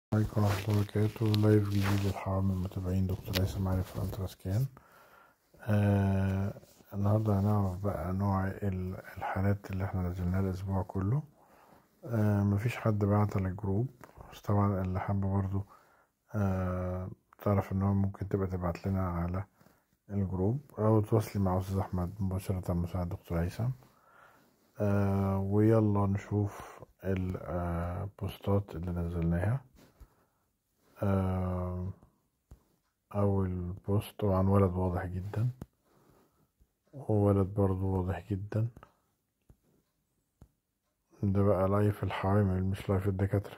عليكم ورحمة الله وبركاته لايف جديد للحرام من متابعين دكتور هيثم علي في الانترا سكان آه النهاردة هنعرف بقى نوع ال- الحالات اللي احنا نزلناها الأسبوع كله آه مفيش حد بعت للجروب بس طبعا اللي حابة برضو آه تعرف ان هو ممكن تبقى تبعت لنا على الجروب أو تواصلي مع أستاذ أحمد مباشرة مساعد دكتور هيثم آه ويلا نشوف البوستات اللي نزلناها آه أول بوست طبعا ولد واضح جدا وولد برضو واضح جدا ده بقى لايف الحوامل مش لايف الدكاترة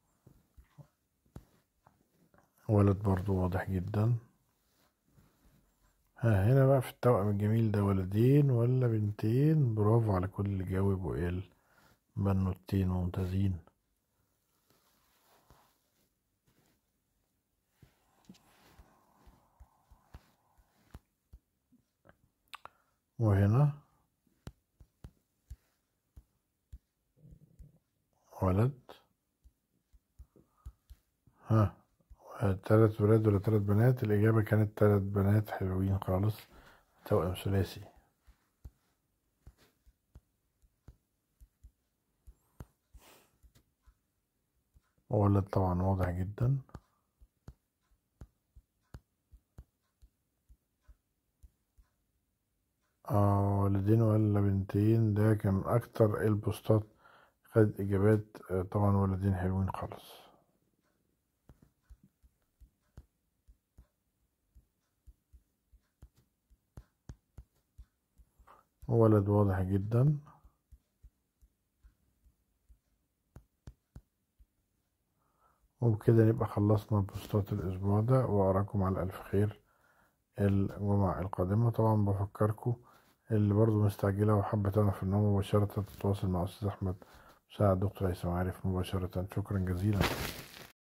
ولد برضو واضح جدا ها هنا بقى في التوأم الجميل ده ولدين ولا بنتين برافو على كل اللي جاوب وقال بنوتين ممتازين وهنا ولد ها تلات ولاد ولا تلات بنات الإجابة كانت تلات بنات حلوين خالص توأم ثلاثي ولد طبعا واضح جدا آه ولدين ولا بنتين ده كان أكتر البوستات خد إجابات آه، طبعا ولدين حلوين خالص ولد واضح جدا وبكده نبقى خلصنا بوستات الأسبوع ده وأراكم على ألف خير الجمعة القادمة طبعا بفكركم اللي برضو مستعجلة وحابة تعرف إن هو مباشرة تتواصل مع أستاذ أحمد مساعد دكتور هيثم عارف مباشرة شكرا جزيلا